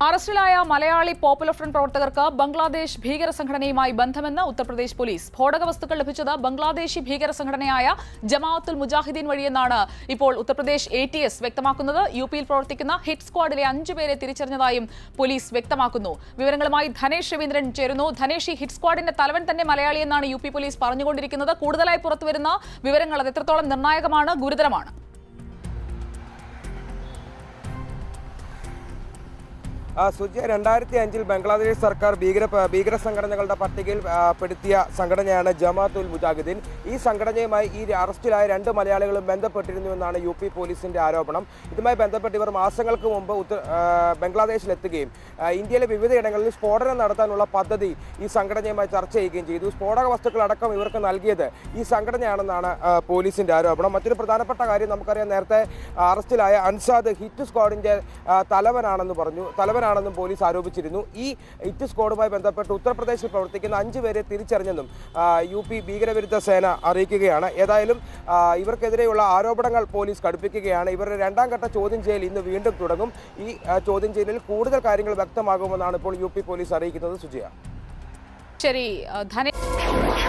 അറസ്റ്റിലായ Malayali popular front പ്രവർത്തകർക്ക് ബംഗ്ലാദേശ് ഭീകര സംഘടനയുമായി ബന്ധമെന്ന് ഉത്തർപ്രദേശ് പോലീസ് സ്ഫോടക വസ്തുക്കൾ ലഭിച്ചത് ബംഗ്ലാദേശി ഭീകര സംഘടനയായ ജമാഅത്തുൽ മുജാഹിദീൻ വഴിയെന്നാണ് ഇപ്പോൾ ഉത്തർപ്രദേശ് എ ടി എസ് വ്യക്തമാക്കുന്നത് യു പിയിൽ പ്രവർത്തിക്കുന്ന ഹിറ്റ് സ്ക്വാഡിലെ അഞ്ചുപേരെ തിരിച്ചറിഞ്ഞതായും പോലീസ് വ്യക്തമാക്കുന്നു വിവരങ്ങളുമായി ധനേഷ് രവീന്ദ്രൻ ചേരുന്നു ധനേഷ് ഈ ഹിറ്റ് സ്ക്വാഡിന്റെ തലവൻ തന്നെ മലയാളിയെന്നാണ് യു പി പോലീസ് പറഞ്ഞുകൊണ്ടിരിക്കുന്നത് കൂടുതലായി പുറത്തുവരുന്ന വിവരങ്ങൾ അത് എത്രത്തോളം നിർണായകമാണ് ഗുരുതരമാണ് ആ, സുജയ രണ്ടായിരത്തി അഞ്ചിൽ ബംഗ്ലാദേശ് സർക്കാർ ഭീകര ഭീകര സംഘടനകളുടെ പട്ടികയിൽ ആ, പെടുത്തിയ സംഘടനയാണ് ജമാഅത്തുൽ മുജാഹിദീൻ ഈ സംഘടനയുമായി ഈ അറസ്റ്റിലായ രണ്ട് മലയാളികളും ബന്ധപ്പെട്ടിരുന്നുവെന്നാണ് യു പി പോലീസിന്റെ ആരോപണം ഇതുമായി ബന്ധപ്പെട്ട് ഇവർ മാസങ്ങൾക്ക് മുമ്പ് ഉത്തർ ആ, ബംഗ്ലാദേശിലെത്തുകയും ആ, ഇന്ത്യയിലെ വിവിധയിടങ്ങളിൽ സ്ഫോടനം നടത്താനുള്ള പദ്ധതി ഈ സംഘടനയുമായി ചർച്ച ചെയ്യുകയും ചെയ്തു സ്ഫോടക വസ്തുക്കളടക്കം ഇവർക്ക് നൽകിയത് ഈ സംഘടനയാണെന്നാണ് ആ, പോലീസിന്റെ ആരോപണം മറ്റൊരു പ്രധാനപ്പെട്ട കാര്യം നമുക്കറിയാം നേരത്തെ ആ, അറസ്റ്റിലായ അൻസാദ് ഹിറ്റ് സ്ക്വാഡിന്റെ ആ, തലവനാണെന്ന് പറഞ്ഞു തലവനാണെന്നും പോലീസ് ആരോപിച്ചിരുന്നു ഈ ഹിറ്റ് സ്ക്വാഡുമായി ബന്ധപ്പെട്ട് ഉത്തർപ്രദേശിൽ പ്രവർത്തിക്കുന്ന അഞ്ചു പേരെ തിരിച്ചറിഞ്ഞെന്നും ആ, യു പി ഭീകരവിരുദ്ധ സേന അറിയിക്കുകയാണ് ഏതായാലും ആ, ഇവർക്കെതിരെയുള്ള ആരോപണങ്ങൾ പോലീസ് കടുപ്പിക്കുകയാണ് ഇവരുടെ രണ്ടാം ഘട്ട ചോദ്യം ചെയ്യൽ ഇന്ന് വീണ്ടും തുടങ്ങും ഈ ആ, ചോദ്യം ചെയ്യലിൽ കൂടുതൽ കാര്യങ്ങൾ വ്യക്തമാകുമെന്നാണ് ഇപ്പോൾ യു പി പോലീസ് അറിയിക്കുന്നത് സുജിയ ശരി ധനേഷ്